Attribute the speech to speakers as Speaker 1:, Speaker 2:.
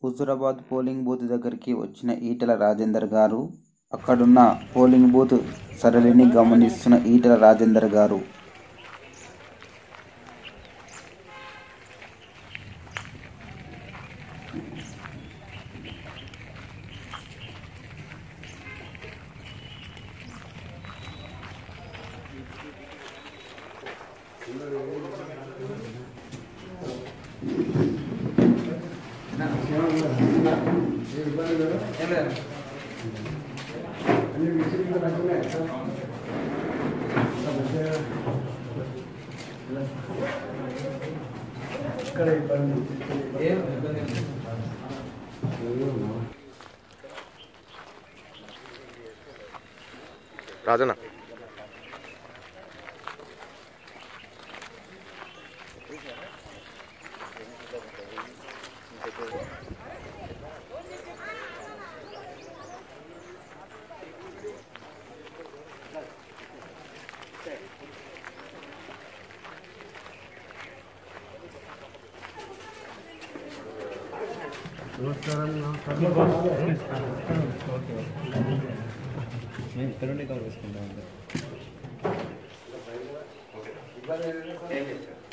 Speaker 1: Huzurabad polling booth దగ్గరికి వచ్చిన ఈటెల రాజేందర్ గారు అక్కడున్న పోలింగ్ బూత్ సరళిని గమనిస్తున్న ఈటెల రాజేందర్ గారు
Speaker 2: రాజన్న
Speaker 3: ఇక్కడ నుండి కవర్ చేసుకుంటాం